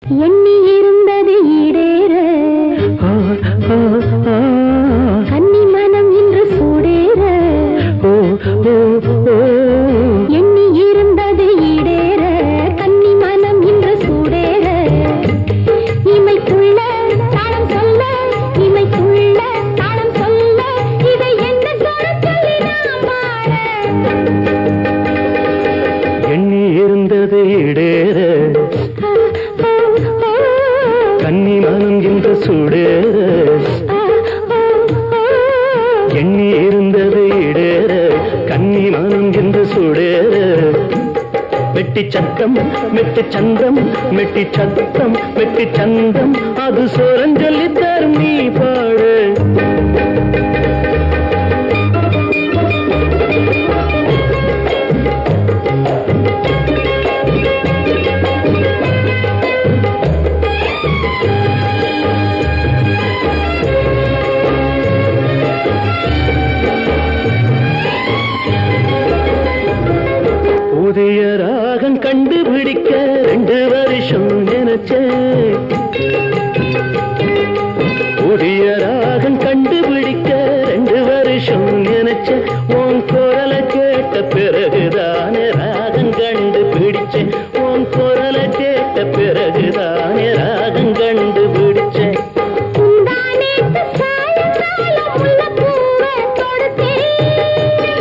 எண்ணி இருந்தது ஈடேற ஆ, ஆ, ஆ, கன்னி மனம் இன்று சூடேற ஓ, ஓ, ஓ. எண்ணி இருந்தது ஈடேற கன்னி மனம் இன்று சூடேற இமைக்குள்ள தாளம் சொல்ல இமைக்குள்ள தாளம் சொல்ல இதை என்ன சொல்ல சொல்லி நான் பாட எண்ணி இருந்தது இடேற கன்னி மனம் என்று சுடேற எண்ணி இருந்தது இடேற கன்னி மனம் என்று சுடேற மெட்டி சத்தம் மெட்டி சந்தம் மெட்டி சத்தம் மெட்டி சந்தம் அது சோரஞ்சொல்லி தரும் நீ பாடு புதிய ராகம் கண்டுபிடிக்க ரெண்டு வருஷம் நினைச்சேன் புதிய ராகம் கண்டுபிடிக்க ரெண்டு வருஷம் நினைச்சேன் உன் குரலை கேட்ட பிறகுதானே ராகம் கண்டுபிடிச்சேன் உன் குரலை கேட்ட பிறகுதானே ராகம் கண்டுபிடிச்சேன் முந்தானேத்து சாயங்காலம் முல்லைப்பூவை தொடுத்தேன்.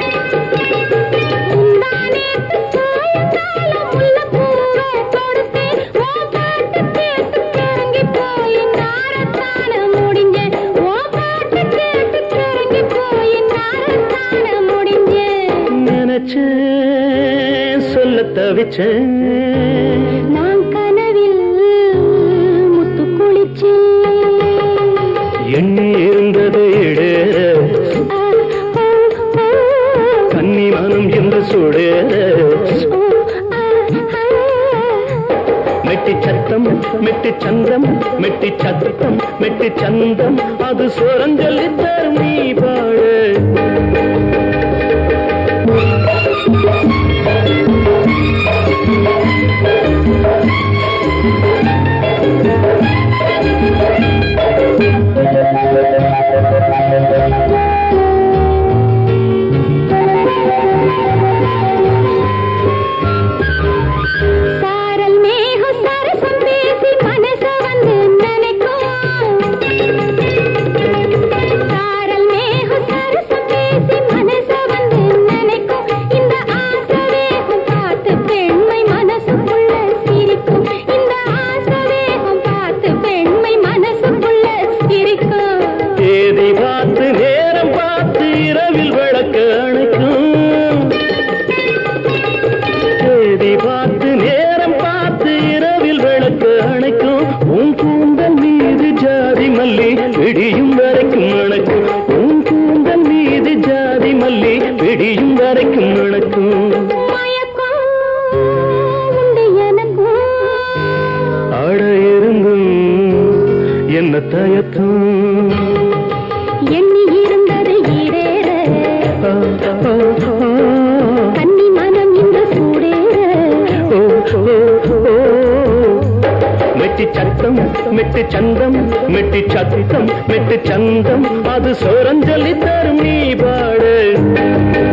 முந்தானேத்து சாயங்காலம் முல்லைப்பூவை தொடுத்தேன். உன் பாட்டு கேட்டு கிறங்கி போய் நாரத்தான முடிஞ்சேன். உன் பாட்டு கேட்டு கிறங்கி போய் நாரத்தான முடிஞ்சேன். நினைச்சேன் சொல்ல தவிச்சேன் நான் கனவில் முத்து குளிச்சேன் எண்ணி இருந்தது இடேற கன்னி மனம் என்று சுடேற மெட்டி சத்தம் மெட்டி சந்தம் மெட்டி சத்தம் மெட்டி சந்தம் அது சோரஞ்சொல்லி தரும் நீ பாடு சாரல் மேகம் சரசம் பேசி மனச வந்து நினைக்கும் சாரல் மேகம் சரசம் பேசி மனச வந்து நினைக்கும் இந்த ஆசை வேகம் பார்த்து பெண்மை மனசுக்குள்ள சிரிக்கும் இந்த ஆசை வேகம் பார்த்து பெண்மை மனசுக்குள்ள சிரிக்கும் தேதி பார்த்து நேரம் பார்த்து இரவில் விளக்க அணைக்கும் தேதி பார்த்து நேரம் பார்த்து இரவில் விளக்கு அணைக்கும் உன் கூந்தல் மீது ஜாதி மல்லி விடியும் வரைக்கும் அணைக்கும் உன் கூந்தல் மீது ஜாதி மல்லி விடியும் வரைக்கும் அணைக்கும் மயக்கம் உண்டு எனக்கும் ஆட இருந்தும் என்ன தயக்கம் எண்ணி இருந்தது ஈடேற ஆ, ஆ, ஆ. கன்னி மனம் இன்று சூடேற ஓ, ஓ, ஓ. மெட்டி சத்தம் மெட்டி சந்தம் மெட்டி சத்தம் மெட்டி சந்தம் அது சோரஞ்சொல்லி தரும் நீ பாடு